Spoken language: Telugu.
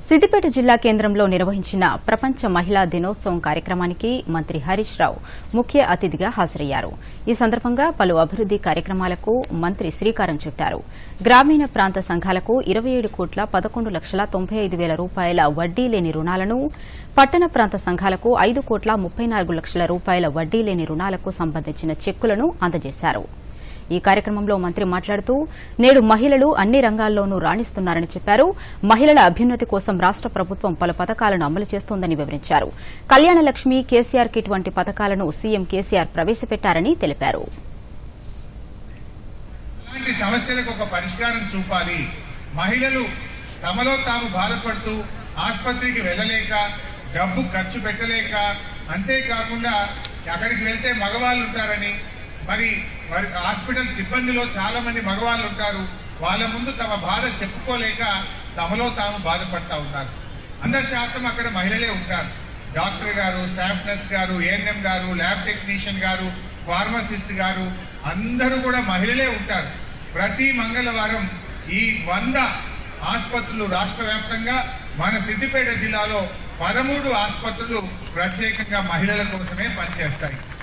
సిద్దిపేట జిల్లా కేంద్రంలో నిర్వహించిన ప్రపంచ మహిళా దినోత్సవం కార్యక్రమానికి మంత్రి హరీష్ రావు ముఖ్య అతిథిగా హాజరయ్యారు ఈ సందర్భంగా పలు అభివృద్ది కార్యక్రమాలకు మంత్రి శ్రీకారం చుట్టారు గ్రామీణ ప్రాంత సంఘాలకు ఇరవై ఏడు కోట్ల పదకొండు లక్షల తొంభై ఐదు వేల రూపాయల వడ్డీ లేని రుణాలను పట్టణ ప్రాంత సంఘాలకు ఐదు కోట్ల ముప్పై నాలుగు లక్షల రూపాయల వడ్డీ లేని రుణాలకు సంబంధించిన చెక్కులను అందజేశారు ఈ కార్యక్రమంలో మంత్రి మాట్లాడుతూ నేడు మహిళలు అన్ని రంగాల్లోనూ రాణిస్తున్నారని చెప్పారు మహిళల అభ్యున్నతి కోసం రాష్ట ప్రభుత్వం పలు పథకాలను అమలు చేస్తోందని వివరించారు కళ్యాణ లక్ష్మి కేసీఆర్ కిట్ వంటి పథకాలను సీఎం కేసీఆర్ ప్రవేశపెట్టారని తెలిపారు ఇలాంటి సమస్యలకు ఒక పరిష్కారం చూపాలి మహిళలు తమలో తాము బాధపడుతూ ఆసుపత్రికి వెళ్ళలేక డబ్బు ఖర్చు పెట్టలేక అంతేకాకుండా అక్కడికి వెళ్తే మగవాళ్ళు ఉంటారని మరి మరి హాస్పిటల్ సిబ్బందిలో చాలా మంది మగవాళ్ళు ఉంటారు వాళ్ళ ముందు తమ బాధ చెప్పుకోలేక తమలో తాము బాధపడతా ఉంటారు వంద శాతం అక్కడ మహిళలే ఉంటారు డాక్టర్ గారు స్టాఫ్ నర్స్ గారు ఏఎన్ఎం గారు ల్యాబ్ టెక్నీషియన్ గారు ఫార్మసిస్ట్ గారు అందరూ కూడా మహిళలే ఉంటారు ప్రతి మంగళవారం ఈ వంద ఆసుపత్రులు రాష్ట్ర వ్యాప్తంగా మన సిద్దిపేట జిల్లాలో పదమూడు ఆసుపత్రులు ప్రత్యేకంగా మహిళల కోసమే పనిచేస్తాయి